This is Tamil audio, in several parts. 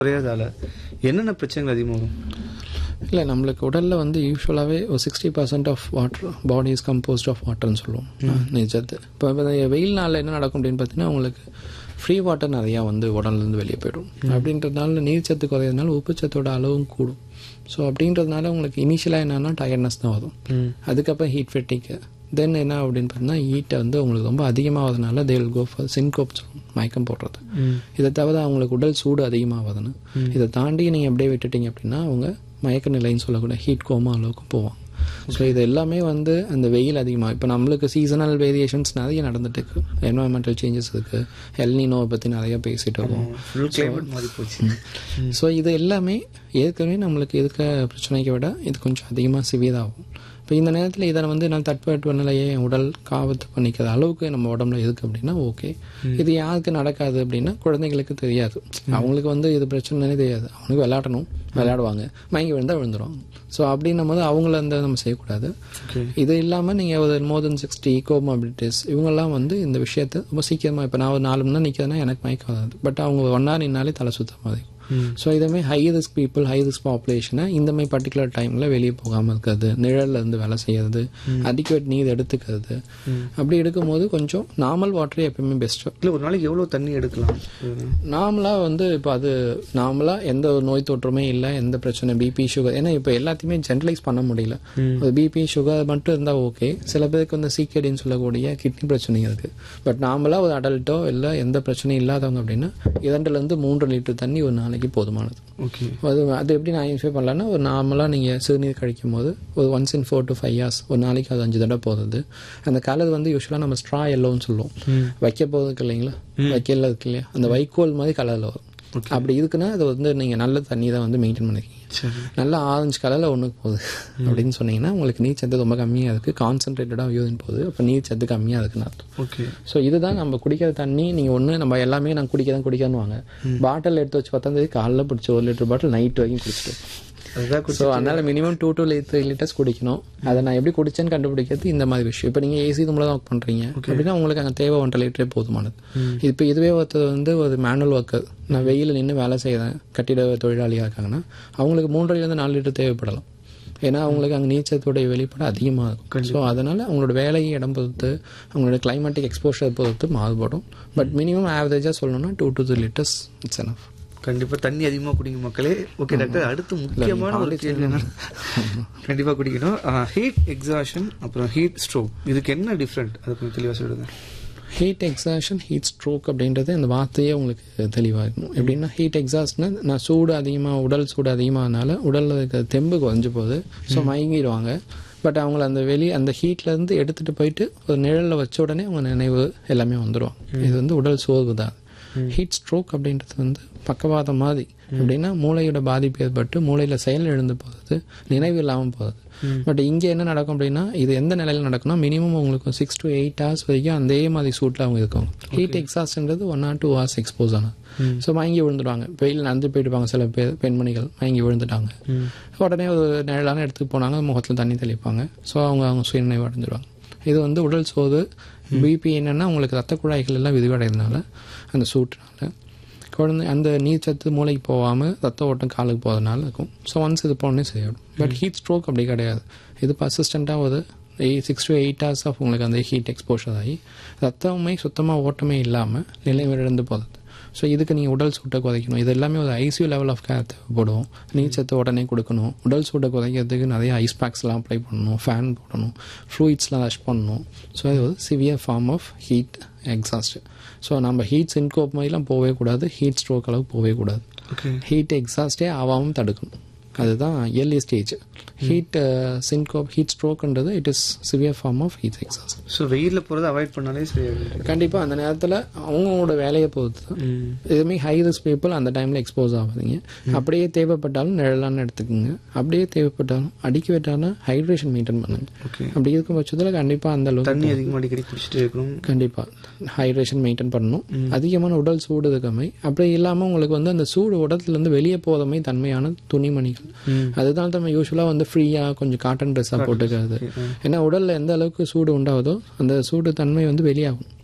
குறையாதால என்னென்ன பிரச்சனைகள் அதிகமாக வரும் இல்லை நம்மளுக்கு உடலில் வந்து யூஸ்வலாகவே ஒரு sixty percent of water body is composed of வாட்டர்னு சொல்லுவோம் நிஜத்து இப்போ வெயில் நாளில் என்ன நடக்கும் அப்படின்னு பார்த்தீங்கன்னா உங்களுக்கு ஃப்ரீ வாட்டர் நிறையா வந்து உடல்லேருந்து வெளியே போயிடும் அப்படின்றதுனால நீர்ச்சத்து குறையிறதுனால உப்புச்சத்தோட அளவும் கூடும் ஸோ அப்படின்றதுனால உங்களுக்கு இனிஷியலாக என்னன்னா டயர்ட்னஸ் தான் வரும் அதுக்கப்புறம் ஹீட் ஃபெட்டிக்கு தென் என்ன அப்படின்னு பார்த்தீங்கன்னா ஹீட்டை வந்து உங்களுக்கு ரொம்ப அதிகமாகிறதுனால தேல் கோ ஃபார் சின்கோப் மயக்கம் போடுறது இதை தவிர அவங்களுக்கு உடல் சூடு அதிகமாகுதுன்னு இதை தாண்டி நீங்கள் அப்படியே விட்டுட்டீங்க அப்படின்னா அவங்க மயக்க நிலைன்னு சொல்லக்கூடிய ஹீட் கோமா அளவுக்கு போவாங்க ஸோ இது எல்லாமே வந்து அந்த வெயில் அதிகமாக இப்போ நம்மளுக்கு சீசனல் வேரியேஷன்ஸ் நிறைய நடந்துட்டு இருக்கு என்வாயன்மெண்டல் சேஞ்சஸ் இருக்கு எல்னினோவை பற்றி நிறைய பேசிட்டு இருக்கோம் ஃபுல் கிளைமேட் மாறி போச்சு ஸோ இது எல்லாமே ஏற்கனவே நம்மளுக்கு இருக்க பிரச்சனைக்கு விட இது கொஞ்சம் அதிகமாக சிவியதாகும் இப்போ இந்த நேரத்தில் இதை வந்து நான் தட்பவெட்ப நிலையை என் உடல் காவத்து பண்ணிக்கிற அளவுக்கு நம்ம உடம்புல இருக்கு அப்படின்னா ஓகே இது யாருக்கு நடக்காது அப்படின்னா குழந்தைங்களுக்கு தெரியாது அவங்களுக்கு வந்து இது பிரச்சனைனே தெரியாது அவனுக்கு விளையாடணும் விளையாடுவாங்க மயங்கி விழுந்தா விழுந்துருவாங்க ஸோ அப்படின்னும் போது அவங்கள வந்து நம்ம செய்யக்கூடாது ஓகே இது இல்லாமல் நீங்கள் ஒரு மோர் தென் சிக்ஸ்டி கோமாபிலிட்டிஸ் இவங்கெல்லாம் வந்து இந்த விஷயத்தை ரொம்ப சீக்கிரமாக இப்போ நான் ஒரு நாலு மணி நேரம் நிற்கிறதுனா எனக்கு மயக்கம் வராது பட் அவங்க ஒன் ஹவர் நின்னாலே தலை சுத்தமாக இருக்கும் ஸோ இதேமாதிரி high risk people high risk பாப்புலேஷனை இந்த மாதிரி பர்டிகுலர் டைமில் வெளியே போகாமல் இருக்கிறது நிழல்ல இருந்து வேலை செய்யறது அடிக்குவேட் நீர் எடுத்துக்கிறது அப்படி எடுக்கும்போது கொஞ்சம் நார்மல் வாட்டரே எப்பயுமே பெஸ்ட்டு இல்லை ஒரு நாளைக்கு எவ்வளோ தண்ணி எடுக்கலாம் நார்மலாக வந்து இப்போ அது நார்மலாக எந்த ஒரு நோய் தொற்றுமே இல்லை எந்த பிரச்சனை பிபி சுகர் ஏன்னா இப்போ எல்லாத்தையுமே ஜென்ரலைஸ் பண்ண முடியல ஒரு பிபி சுகர் மட்டும் இருந்தால் ஓகே சில பேருக்கு வந்து சீக்கடின்னு சொல்லக்கூடிய கிட்னி பிரச்சனை இருக்குது பட் நார்மலாக ஒரு அடல்ட்டோ இல்லை எந்த பிரச்சனையும் இல்லாதவங்க அப்படின்னா இரண்டுலேருந்து மூன்று லிட்டர் தண்ணி ஒரு நாளைக்கு போதுமானது ஓகே அது அது எப்படி நான் ஐடென்டிஃபை பண்ணலான்னா ஒரு நார்மலாக நீங்கள் சிறுநீர் கழிக்கும் போது ஒரு once in four to five hours ஒரு நாளைக்கு அது அஞ்சு தடவை போகுது அந்த கலர் வந்து யூஸ்வலாக நம்ம ஸ்ட்ரா எல்லோன்னு சொல்லுவோம் வைக்க போகிறதுக்கு இல்லைங்களா வைக்கல இருக்கு இல்லையா அந்த வைக்கோல் மாதிரி கலரில் வரும் அப்படி இருக்குன்னா அது வந்து நீங்கள் நல்ல தண்ணி தான் வந்து மெயின்டைன் பண்ணிருக்கீங்க சரி நல்லா ஆரஞ்சு கலரில் ஒன்றுக்கு போகுது அப்படின்னு சொன்னீங்கன்னா உங்களுக்கு நீர் சத்து ரொம்ப கம்மியாக இருக்குது கான்சன்ட்ரேட்டடாக யூரின் போகுது அப்போ நீர் சத்து கம்மியாக இருக்குன்னு அர்த்தம் ஓகே ஸோ இதுதான் நம்ம குடிக்கிற தண்ணி நீங்கள் ஒன்று நம்ம எல்லாமே நான் குடிக்கிறேன் குடிக்கணும் வாங்க பாட்டில் எடுத்து வச்சு பார்த்தா காலைல பிடிச்ச ஒரு லிட்டர் பாட்டில் நைட் வரைக்கும் குடிச்சிட்டு அதுதான் ஸோ அதனால minimum two two three litres குடிக்கணும் அதை நான் எப்படி குடிச்சேன்னு கண்டுபிடிக்கிறது இந்த மாதிரி விஷயம் இப்போ நீங்கள் ஏசி ரூமில் தான் ஒர்க் பண்ணுறீங்க அப்படின்னா உங்களுக்கு அங்கே தேவை ஒன்றரை லிட்டரே போதுமானது இப்போ இதுவே ஒருத்தர் வந்து ஒரு மேனுவல் ஒர்க்கர் நான் வெயிலில் நின்று வேலை செய்கிறேன் கட்டிட தொழிலாளியாக இருக்காங்கன்னா அவங்களுக்கு மூன்றரைலேருந்து நாலு லிட்டர் தேவைப்படலாம் ஏன்னா அவங்களுக்கு அங்கே நீச்சத்துடைய வெளிப்பாடு அதிகமாக இருக்கும் ஸோ அதனால் அவங்களோட வேலை இடம் பொறுத்து அவங்களோட கிளைமேட்டிக் எக்ஸ்போஷர் பொறுத்து மாறுபடும் பட் மினிமம் ஆவரேஜாக சொல்லணும்னா two to three litres it's enough கண்டிப்பா தண்ணி அதிகமா குடிங்க மக்களே ஓகே டாக்டர் அடுத்து முக்கியமான ஒரு கேள்வி என்ன கண்டிப்பா குடிக்கணும் ஹீட் எக்ஸாஷன் அப்புறம் ஹீட் ஸ்ட்ரோக் இதுக்கு என்ன டிஃப்ரெண்ட் அதை கொஞ்சம் தெளிவா சொல்லுங்க ஹீட் எக்ஸாஷன் ஹீட் ஸ்ட்ரோக் அப்படின்றது அந்த வார்த்தையே உங்களுக்கு தெளிவாக இருக்கணும் எப்படின்னா ஹீட் எக்ஸாஸ்ட்னா நான் சூடு அதிகமாக உடல் சூடு அதிகமாகனால உடலில் இருக்கிற தெம்பு குறைஞ்சு போகுது ஸோ மயங்கிடுவாங்க பட் அவங்கள அந்த வெளி அந்த ஹீட்லேருந்து எடுத்துகிட்டு போயிட்டு ஒரு நிழலில் வச்ச உடனே அவங்க நினைவு எல்லாமே வந்துடும் இது வந்து உடல் சோர்வு தான் ஹீட் ஸ்ட்ரோக் அப்படின்றது வந்து பக்கவாதம் மாதிரி அப்படின்னா மூளையோட பாதிப்பு ஏற்பட்டு மூளையில் செயல் எழுந்து போகுது நினைவு இல்லாமல் போகுது பட் இங்கே என்ன நடக்கும் அப்படின்னா இது எந்த நிலையில் நடக்கும்னா மினிமம் உங்களுக்கு சிக்ஸ் டு எயிட் ஹவர்ஸ் வரைக்கும் அதே மாதிரி சூட்டில் அவங்க இருக்காங்க ஹீட் எக்ஸாஸ்ட்ன்றது one or two hours expose ஆனது ஸோ மயங்கி விழுந்துடுவாங்க வெயில் நடந்து போயிடுவாங்க சில பேர் பெண்மணிகள் மயங்கி விழுந்துட்டாங்க உடனே ஒரு நிழலான இடத்துக்கு போனாங்க முகத்தில் தண்ணி தெளிப்பாங்க ஸோ அவங்க அவங்க சுயநினைவு அடைஞ்சிருவாங்க இது வந்து உடல் சோது பிபி என்னென்னா உங்களுக்கு ரத்த குழாய்கள் எல்லாம் விரிவடைறதுனால அந்த சூட்டுனால குழந்தை அந்த நீர் சத்து மூளைக்கு போகாமல் ரத்த ஓட்டம் காலுக்கு போகிறதுனால இருக்கும் ஸோ ஒன்ஸ் இது போனே செய்யணும் பட் ஹீட் ஸ்ட்ரோக் அப்படி கிடையாது இது பர்சிஸ்டண்ட்டாக ஒரு eight six to eight hours of உங்களுக்கு அந்த ஹீட் எக்ஸ்போஷர் ஆகி ரத்தமே சுத்தமாக ஓட்டமே இல்லாமல் நிலை இழந்து போகுது ஸோ இதுக்கு நீங்கள் உடல் சூட்டை குறைக்கணும் இது எல்லாமே ஒரு ஐசியூ லெவல் ஆஃப் கேர் தேவைப்படும் நீச்சத்தை உடனே கொடுக்கணும் உடல் சூட்டை குறைக்கிறதுக்கு நிறைய ஐஸ் பேக்ஸ்லாம் அப்ளை பண்ணணும் ஃபேன் போடணும் ஃப்ளூயிட்ஸ்லாம் ரஷ் பண்ணணும் ஸோ அது ஒரு severe form of heat exhaust so நம்ம ஹீட் சின்கோப் மாதிரிலாம் போகவே கூடாது ஹீட் ஸ்ட்ரோக் அளவுக்கு போகவே கூடாது ஓகே ஹீட் எக்ஸாஸ்டே ஆகாமல் தடுக்கணும் அதுதான் early stage heat syncope heat ஸ்ட்ரோக்ன்றது it is severe form of heat exhaust so வெயிலில் போகிறத அவாய்ட் பண்ணாலே சரியாகும் கண்டிப்பாக அந்த நேரத்தில் அவங்களோட வேலையை பொறுத்து தான் இதுவுமே ஹை ரிஸ்க் பீப்புள் அந்த டைமில் எக்ஸ்போஸ் ஆகாதீங்க அப்படியே தேவைப்பட்டாலும் நிழலான எடுத்துக்கோங்க அப்படியே தேவைப்பட்டாலும் அடிக்க விட்டாலும் ஹைட்ரேஷன் மெயின்டைன் பண்ணுங்க ஓகே அப்படி இருக்கும் பட்சத்தில் கண்டிப்பாக அந்த அளவுக்கு தண்ணி அதிகமாக அடிக்கடி குடிச்சிட்டே இருக்கணும் கண்டிப்பாக ஹைட்ரேஷன் மெயின்டைன் பண்ணணும் அதிகமான உடல் சூடு இருக்கமை அப்படி இல்லாமல் உங்களுக்கு வந்து அந்த சூடு உடத்துலேருந்து வெளியே போதமை தன்மையான துணிமணிகள் அதுதான் நம்ம யூஸ்வலாக வந்து ஃப்ரீயாக கொஞ்சம் காட்டன் ட்ரெஸ்ஸாக போட்டுக்கிறது ஏன்னா உடலில் எந்த அளவுக்கு சூடு உண்டாகுதோ அந்த சூடு தன்மை வந்து வெளியாகும்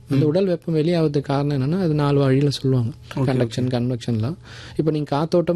அந்த உடல் வெப்பம் வெளியாகிறதுக்கு காரணம் என்னன்னா அது நாலு வழியில் சொல்லுவாங்க கண்டக்ஷன் கன்வெக்ஷன்லாம் இப்போ நீங்கள் காத்தோட்டம்